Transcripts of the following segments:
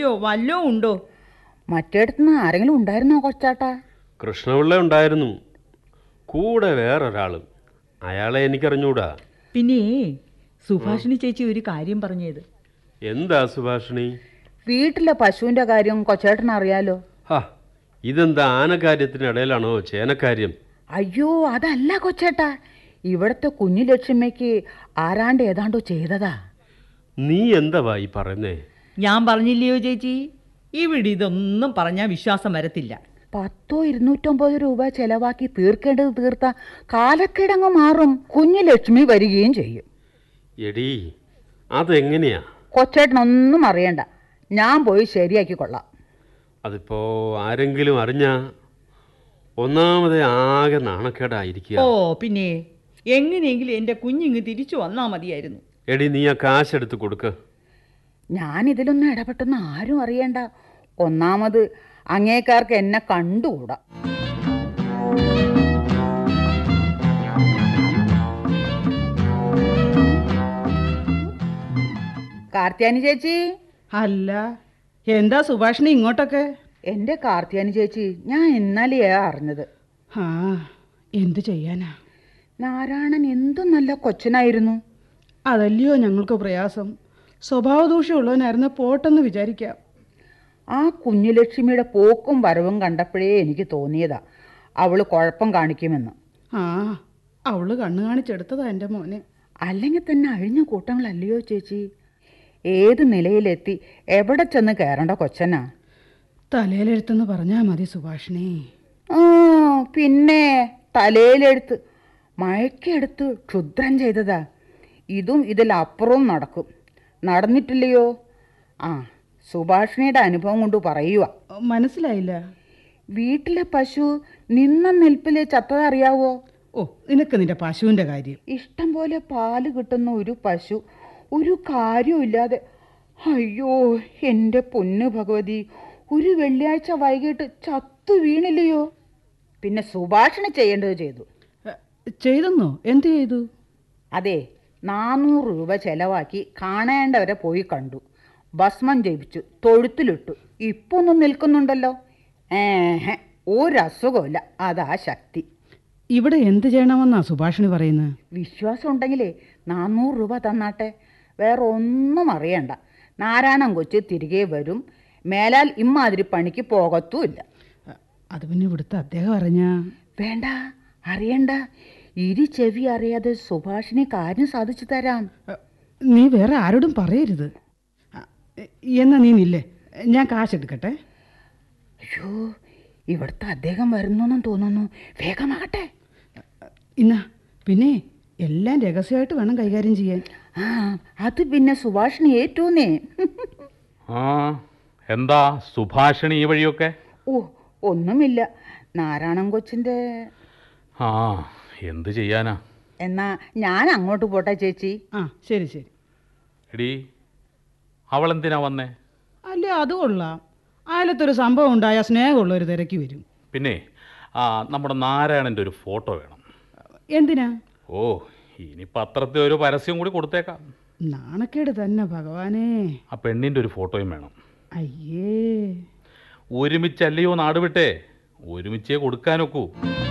വേണ്ടിയോ വല്ലോ ഉണ്ടോ മറ്റേടത്തുനിന്ന് ആരെങ്കിലും ഉണ്ടായിരുന്നോ കൊച്ചാട്ടാ കൃഷ്ണപിള്ള ഉണ്ടായിരുന്നു കൂടെ വേറൊരാളും അയാളെ എനിക്കറിഞ്ഞൂടാ പിന്നെ സുഭാഷിണി ചേച്ചി ഒരു കാര്യം പറഞ്ഞത് എന്താ സുഭാഷിണി വീട്ടിലെ പശുവിന്റെ കാര്യം കൊച്ചേട്ടന് അറിയാലോ ഹാ ഇതെന്താ ആനക്കാര്യത്തിനിടയിലാണോ ചേനക്കാര്യം അയ്യോ അതല്ല കൊച്ചേട്ടാ ഇവിടുത്തെ കുഞ്ഞു ലക്ഷ്മിക്ക് ആരാണ്ട് ഏതാണ്ടോ ചെയ്തതാ നീ എന്താ ഈ പറയുന്നേ ഞാൻ പറഞ്ഞില്ലയോ ചേച്ചി ഇവിടെ ഇതൊന്നും പറഞ്ഞാൽ വിശ്വാസം വരത്തില്ല പത്തോ ഇരുന്നൂറ്റമ്പത് രൂപ ചെലവാക്കി തീർക്കേണ്ടത് തീർത്ത കാലക്കിടങ്ങ് മാറും കുഞ്ഞു ലക്ഷ്മി വരികയും ചെയ്യും എടീ അതെങ്ങനെയാ കൊച്ചേട്ടനൊന്നും അറിയണ്ട ഞാൻ പോയി ശരിയാക്കി കൊള്ളാം അതിപ്പോ ആരെങ്കിലും അറിഞ്ഞാ ഒന്നാമത് ആകെ നാണക്കേടായിരിക്കുക ഓ പിന്നെ എങ്ങനെയെങ്കിലും എൻ്റെ കുഞ്ഞിങ്ങ് തിരിച്ചു വന്നാൽ മതിയായിരുന്നു എടി നീ ആ കാശെടുത്ത് കൊടുക്ക് ഞാൻ ഇതിലൊന്നും ഇടപെട്ടെന്ന് ആരും അറിയണ്ട ഒന്നാമത് അങ്ങേക്കാർക്ക് എന്നെ കണ്ടുകൂടാ കാർത്തിയാനി ചേച്ചി അല്ല എന്താ സുഭാഷിണി ഇങ്ങോട്ടൊക്കെ എൻ്റെ കാർത്തിയാനി ചേച്ചി ഞാൻ ഇന്നലെയാ അറിഞ്ഞത് ആ എന്തു ചെയ്യാനാ നാരായണൻ എന്തു നല്ല കൊച്ചനായിരുന്നു അതല്ലയോ ഞങ്ങൾക്ക് പ്രയാസം സ്വഭാവദൂഷ്യമുള്ളവനായിരുന്ന പോട്ടെന്ന് വിചാരിക്കാം ആ കുഞ്ഞുലക്ഷ്മിയുടെ പോക്കും വരവും കണ്ടപ്പോഴേ എനിക്ക് തോന്നിയതാ അവള് കുഴപ്പം കാണിക്കുമെന്ന് ആ അവള് കണ്ണു കാണിച്ചെടുത്തതാ എൻ്റെ മോനെ അല്ലെങ്കിൽ തന്നെ അഴിഞ്ഞ കൂട്ടങ്ങളല്ലയോ ചേച്ചി ഏത് നിലയിലെത്തി എവിടെ ചെന്ന് കയറേണ്ട കൊച്ചനാ തലയിലെഴുത്തെന്ന് പറഞ്ഞാൽ മതി സുഭാഷിണി ആ പിന്നെ തലയിലെടുത്ത് മയക്കെടുത്ത് ക്ഷുദ്രം ചെയ്തതാ ഇതും ഇതിലപ്പുറവും നടക്കും നടന്നിട്ടില്ലയോ ആ സുഭാഷിണിയുടെ അനുഭവം കൊണ്ട് പറയുക മനസ്സിലായില്ല വീട്ടിലെ പശു നിന്ന നിൽപ്പിൽ ചത്തതറിയാവോ ഓ നിനക്ക് നിന്റെ പശുവിൻ്റെ കാര്യം ഇഷ്ടം പോലെ പാല് കിട്ടുന്ന ഒരു പശു ഒരു കാര്യമില്ലാതെ അയ്യോ എൻ്റെ പൊന്നു ഭഗവതി ഒരു വെള്ളിയാഴ്ച വൈകിട്ട് ചത്തു വീണില്ലയോ പിന്നെ സുഭാഷണ ചെയ്യേണ്ടത് ചെയ്തു എ, ചെയ്തെന്നോ എന്ത് ചെയ്തു അതെ നാനൂറ് രൂപ ചെലവാക്കി കാണേണ്ടവരെ പോയി കണ്ടു ഭസ്മം ജപിച്ചു തൊഴുത്തിലിട്ടു ഇപ്പൊ ഒന്നും നിൽക്കുന്നുണ്ടല്ലോ ഏഹ് ഒരസുഖമില്ല അതാ ശക്തി ഇവിടെ എന്ത് ചെയ്യണമെന്നാ സുഭാഷിണി പറയുന്നത് വിശ്വാസം ഉണ്ടെങ്കിലേ നാനൂറ് രൂപ തന്നാട്ടെ വേറെ ഒന്നും അറിയണ്ട നാരായണൻ കൊച്ച് തിരികെ വരും മേലാൽ ഇമ്മാതിരി പണിക്ക് പോകത്തുമില്ല അത് പിന്നെ ഇവിടുത്തെ അദ്ദേഹം അറിഞ്ഞാ വേണ്ട അറിയണ്ട ഇരി ചെവി അറിയാതെ സുഭാഷിനി കാര്യം സാധിച്ചു തരാം എ, നീ വേറെ ആരോടും പറയരുത് അ, എ, എന്നാ നീ നില്ലേ ഞാൻ കാശെടുക്കട്ടെ അയ്യോ ഇവിടുത്തെ അദ്ദേഹം വരുന്നെന്നും തോന്നുന്നു വേഗമാകട്ടെ ഇന്ന പിന്നെ എല്ലാം രഹസ്യമായിട്ട് വേണം കൈകാര്യം ചെയ്യാൻ ആ അത് പിന്നെ സുഭാഷിണി ഏറ്റൂന്നേ ആ എന്താ സുഭാഷിണി ഈ വഴിയൊക്കെ ഓ ഒന്നുമില്ല നാരായണൻ കൊച്ചിൻ്റെ ആ എന്ത് ചെയ്യാനാ എന്നാ ഞാൻ അങ്ങോട്ട് പോട്ടെ ചേച്ചി ആ ശരി ശരി എടീ അവളെന്തിനാ വന്നേ അല്ലേ അത് കൊള്ളാം അയലത്തൊരു സംഭവം ഉണ്ടായ സ്നേഹമുള്ളവർ തിരക്കി വരും പിന്നെ ആ നമ്മുടെ നാരായണൻ്റെ ഒരു ഫോട്ടോ വേണം എന്തിനാ ഓ ഇനി പത്രത്തിൽ ഒരു പരസ്യം കൂടി കൊടുത്തേക്കാം നാണക്കേട് തന്നെ ഭഗവാനേ ആ പെണ്ണിൻ്റെ ഒരു ഫോട്ടോയും വേണം അയ്യേ ഒരുമിച്ചല്ലയോ നാട് വിട്ടേ ഒരുമിച്ചേ കൊടുക്കാനൊക്കൂ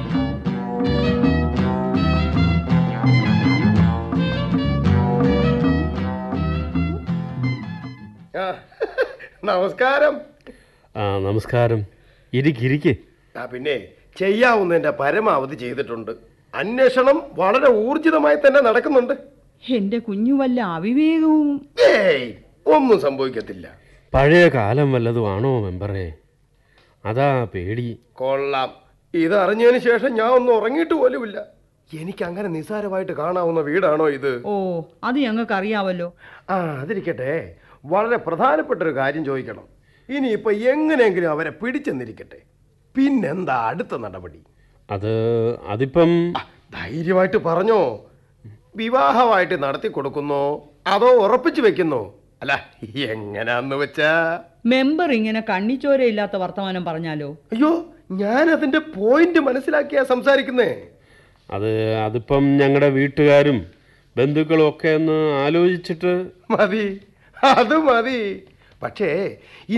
ആ, നമസ്കാരം ആ നമസ്കാരം ഇരിക്കിരിക്കെ ആ പിന്നെ ചെയ്യാവുന്നതിന്റെ പരമാവധി ചെയ്തിട്ടുണ്ട് അന്വേഷണം വളരെ ഊർജിതമായി തന്നെ നടക്കുന്നുണ്ട് എൻ്റെ കുഞ്ഞു വല്ല അവിവേകവും ഏയ് ഒന്നും സംഭവിക്കത്തില്ല പഴയ കാലം വല്ലതും ആണോ മെമ്പറേ അതാ പേടി കൊള്ളാം ഇത് അറിഞ്ഞതിന് ശേഷം ഞാൻ ഒന്നും ഉറങ്ങിയിട്ട് പോലുമില്ല എനിക്ക് അങ്ങനെ നിസ്സാരമായിട്ട് കാണാവുന്ന വീടാണോ ഇത് ഓ അത് ഞങ്ങൾക്ക് അറിയാവല്ലോ ആ അതിരിക്കട്ടെ വളരെ പ്രധാനപ്പെട്ട ഒരു കാര്യം ചോദിക്കണം ഇനിയിപ്പോ എങ്ങനെയെങ്കിലും അവരെ പിടിച്ചെന്നിരിക്കട്ടെ പിന്നെന്താ അടുത്ത നടപടി അത് അതിപ്പം ആ, ധൈര്യമായിട്ട് പറഞ്ഞോ വിവാഹമായിട്ട് നടത്തി കൊടുക്കുന്നോ അതോ ഉറപ്പിച്ചു വെക്കുന്നോ അല്ല എങ്ങനാന്ന് വെച്ചാ മെമ്പർ ഇങ്ങനെ കണ്ണിച്ചോരയില്ലാത്ത വർത്തമാനം പറഞ്ഞാലോ അയ്യോ ഞാൻ അതിന്റെ പോയിന്റ് മനസ്സിലാക്കിയാ സംസാരിക്കുന്നേ അത് അതിപ്പം ഞങ്ങളുടെ വീട്ടുകാരും ബന്ധുക്കളും ഒക്കെ ഒന്ന് ആലോചിച്ചിട്ട് മതി അത് മതി പക്ഷേ